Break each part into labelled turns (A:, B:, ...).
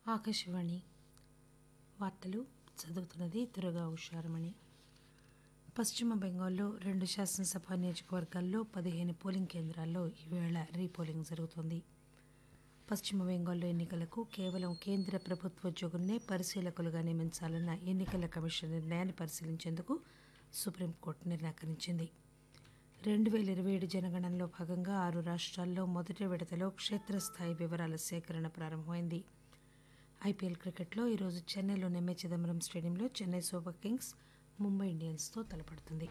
A: ఆకాశవాణి వార్తలు చదువుతున్నది దుర్గా ఉషారమణి పశ్చిమ బెంగాల్లో రెండు శాసనసభ నియోజకవర్గాల్లో పదిహేను పోలింగ్ కేంద్రాల్లో ఈవేళ రీపోలింగ్ జరుగుతోంది పశ్చిమ బెంగాల్లో ఎన్నికలకు కేవలం కేంద్ర ప్రభుత్వోద్యోగులనే పరిశీలకులుగా నియమించాలన్న ఎన్నికల కమిషన్ నిర్ణయాన్ని పరిశీలించేందుకు సుప్రీంకోర్టు నిరాకరించింది రెండు పేల ఇరవై ఏడు జనగణనలో భాగంగా ఆరు రాష్ట్రాల్లో మొదటి విడతలో క్షేత్రస్థాయి వివరాల సేకరణ ప్రారంభమైంది ఐపీఎల్ క్రికెట్లో ఈరోజు చెన్నైలోని ఎంఏ చిదంబరం స్టేడియంలో చెన్నై సూపర్ కింగ్స్ ముంబై ఇండియన్స్తో తలపడుతుంది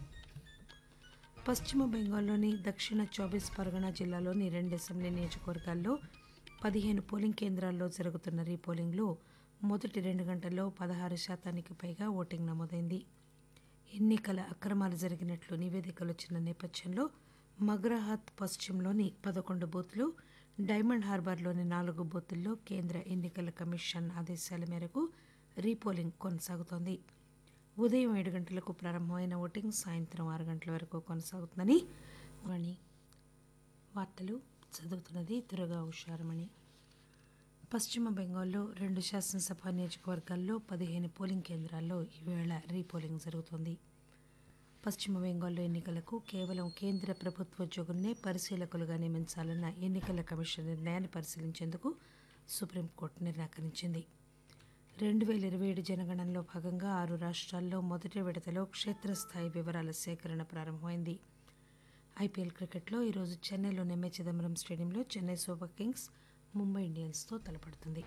A: పశ్చిమ బెంగాల్లోని దక్షిణ చౌబీస్ పరగనా జిల్లాలోని రెండు అసెంబ్లీ నియోజకవర్గాల్లో పదిహేను పోలింగ్ కేంద్రాల్లో జరుగుతున్న రీపోలింగ్లో మొదటి రెండు గంటల్లో పదహారు శాతానికి పైగా ఓటింగ్ నమోదైంది ఎన్నికల అక్రమాలు జరిగినట్లు నివేదికలు వచ్చిన నేపథ్యంలో మగ్రాహత్ పశ్చిమలోని పదకొండు బూత్లు డైమండ్ హార్బర్లోని నాలుగు బూతుల్లో కేంద్ర ఎన్నికల కమిషన్ ఆదేశాల మేరకు రీపోలింగ్ కొనసాగుతోంది ఉదయం ఏడు గంటలకు ప్రారంభమైన ఓటింగ్ సాయంత్రం ఆరు గంటల వరకు కొనసాగుతుందని వాణి వార్తలు చదువుతున్నది దుర్గా ఉషారమణి పశ్చిమ బెంగాల్లో రెండు శాసనసభ నియోజకవర్గాల్లో పదిహేను పోలింగ్ కేంద్రాల్లో ఈవేళ రీపోలింగ్ జరుగుతోంది పశ్చిమ బెంగాల్లో ఎన్నికలకు కేవలం కేంద్ర ప్రభుత్వోద్యోగులనే పరిశీలకులుగా నియమించాలన్న ఎన్నికల కమిషన్ నిర్ణయాన్ని పరిశీలించేందుకు సుప్రీంకోర్టు నిరాకరించింది రెండు పేల ఇరవై ఏడు జనగణనలో భాగంగా ఆరు రాష్ట్రాల్లో మొదటి విడతలో క్షేత్రస్థాయి వివరాల సేకరణ ప్రారంభమైంది ఐపీఎల్ క్రికెట్లో ఈరోజు చెన్నైలోని ఎంఏ చిదంబరం స్టేడియంలో చెన్నై సూపర్ కింగ్స్ ముంబై ఇండియన్స్తో తలపడుతుంది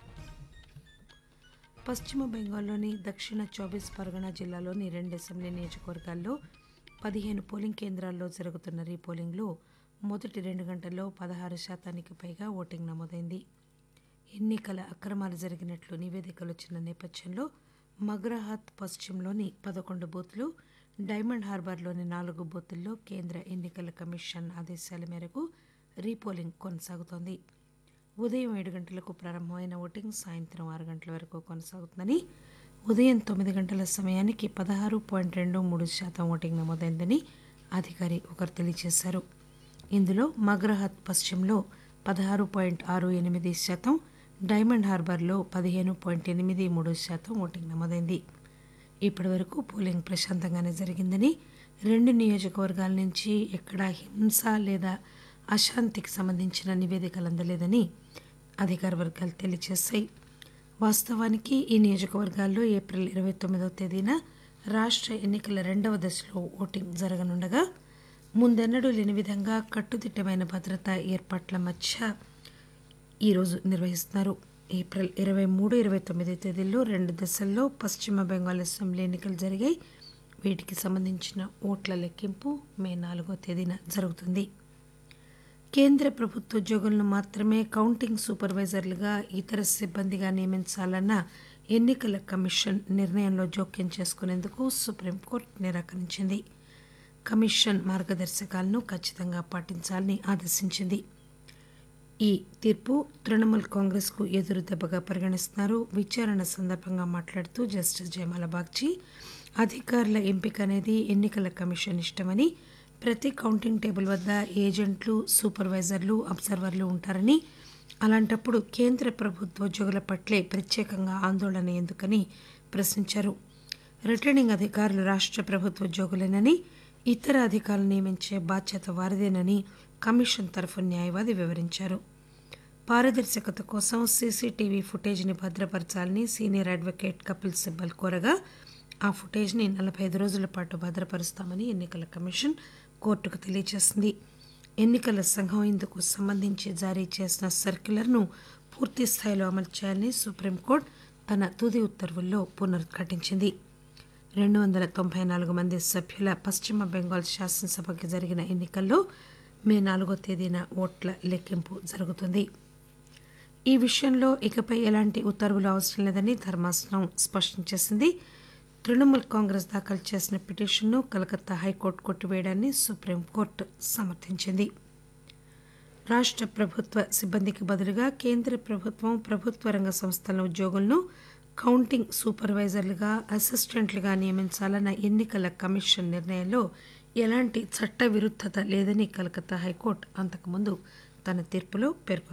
A: పశ్చిమ బెంగాల్లోని దక్షిణ చౌబీస్ పరగనా జిల్లాలోని రెండు అసెంబ్లీ నియోజకవర్గాల్లో పదిహేను పోలింగ్ కేంద్రాల్లో జరుగుతున్న రీపోలింగ్లో మొదటి రెండు గంటల్లో పదహారు శాతానికి పైగా ఓటింగ్ నమోదైంది ఎన్నికల అక్రమాలు జరిగినట్లు నివేదికలు వచ్చిన నేపథ్యంలో మగ్రాహత్ పశ్చిమలోని పదకొండు బూత్లు డైమండ్ హార్బర్లోని నాలుగు బూతుల్లో కేంద్ర ఎన్నికల కమిషన్ ఆదేశాల మేరకు రీపోలింగ్ కొనసాగుతోంది ఉదయం ఏడు గంటలకు ప్రారంభమైన ఓటింగ్ సాయంత్రం ఆరు గంటల వరకు కొనసాగుతుందని ఉదయం తొమ్మిది గంటల సమయానికి పదహారు పాయింట్ రెండు మూడు శాతం ఓటింగ్ నమోదైందని అధికారి ఒకరు తెలియజేశారు ఇందులో మగ్రహత్ పశ్చిమలో పదహారు పాయింట్ ఆరు ఎనిమిది శాతం డైమండ్ హార్బర్లో పదిహేను పాయింట్ ఎనిమిది మూడు శాతం ఓటింగ్ నమోదైంది ఇప్పటి వరకు పోలింగ్ ప్రశాంతంగానే జరిగిందని రెండు నియోజకవర్గాల నుంచి ఎక్కడా హింస లేదా అశాంతికి సంబంధించిన నివేదికలు అందలేదని అధికార వర్గాలు తెలియజేశాయి వాస్తవానికి ఈ నియోజకవర్గాల్లో ఏప్రిల్ ఇరవై తొమ్మిదవ తేదీన రాష్ట్ర ఎన్నికల రెండవ దశలో ఓటింగ్ జరగనుండగా ముందెన్నడూ లేని విధంగా కట్టుదిట్టమైన భద్రతా ఏర్పాట్ల మధ్య ఈరోజు నిర్వహిస్తున్నారు ఏప్రిల్ ఇరవై మూడు ఇరవై తొమ్మిది తేదీల్లో రెండు దశల్లో పశ్చిమ బెంగాల్ అసెంబ్లీ ఎన్నికలు జరిగాయి వీటికి సంబంధించిన ఓట్ల లెక్కింపు మే నాలుగో తేదీన జరుగుతుంది కేంద్ర ప్రభుత్వ ఉద్యోగులను మాత్రమే కౌంటింగ్ సూపర్వైజర్లుగా ఇతర సిబ్బందిగా నియమించాలన్న ఎన్నికల కమిషన్ నిర్ణయంలో జోక్యం చేసుకునేందుకు సుప్రీంకోర్టు నిరాకరించింది కమిషన్ మార్గదర్శకాలను ఖచ్చితంగా పాటించాలని ఆదేశించింది ఈ తీర్పు తృణమూల్ కాంగ్రెస్ కు ఎదురు దెబ్బగా పరిగణిస్తున్నారు విచారణ సందర్భంగా మాట్లాడుతూ జస్టిస్ జయమాల బాగ్చి అధికారుల ఎంపిక అనేది ఎన్నికల కమిషన్ ఇష్టమని ప్రతి కౌంటింగ్ టేబుల్ వద్ద ఏజెంట్లు సూపర్వైజర్లు అబ్జర్వర్లు ఉంటారని అలాంటప్పుడు కేంద్ర ప్రభుత్వోద్యోగుల పట్లే ప్రత్యేకంగా ఆందోళన ఎందుకని ప్రశ్నించారు రిటర్నింగ్ అధికారులు రాష్ట్ర ప్రభుత్వోద్యోగులేనని ఇతర అధికారులు నియమించే బాధ్యత వారిదేనని కమిషన్ తరఫు న్యాయవాది వివరించారు పారదర్శకత కోసం సీసీటీవీ ఫుటేజ్ని భద్రపరచాలని సీనియర్ అడ్వకేట్ కపిల్ సిబ్బల్ కోరగా ఆ ఫుటేజ్ని నలభై ఐదు రోజుల పాటు భద్రపరుస్తామని ఎన్నికల కమిషన్ కోర్టుకు తెలియజేసింది ఎన్నికల సంఘం ఇందుకు సంబంధించి జారీ చేసిన సర్క్యులర్ను పూర్తి స్థాయిలో అమలు చేయాలని సుప్రీంకోర్టు తన తుది ఉత్తర్వుల్లో పునరుద్ఘాటించింది రెండు వందల తొంభై నాలుగు మంది సభ్యుల పశ్చిమ బెంగాల్ శాసనసభకి జరిగిన ఎన్నికల్లో మే నాలుగో తేదీన ఓట్ల లెక్కింపు జరుగుతుంది ఈ విషయంలో ఇకపై ఎలాంటి ఉత్తర్వులు అవసరం లేదని ధర్మాసనం స్పష్టం చేసింది తృణమూల్ కాంగ్రెస్ దాఖలు చేసిన పిటిషన్ను కలకత్తా హైకోర్టు కొట్టివేయడాన్ని సుప్రీంకోర్టు సమర్థించింది రాష్ట్ర ప్రభుత్వ సిబ్బందికి బదులుగా కేంద్ర ప్రభుత్వం ప్రభుత్వ రంగ సంస్థల ఉద్యోగులను కౌంటింగ్ సూపర్వైజర్లుగా అసిస్టెంట్లుగా నియమించాలన్న ఎన్నికల కమిషన్ నిర్ణయంలో ఎలాంటి చట్ట విరుద్ధత లేదని కలకత్తా హైకోర్టు అంతకుముందు తన తీర్పులో పేర్కొంది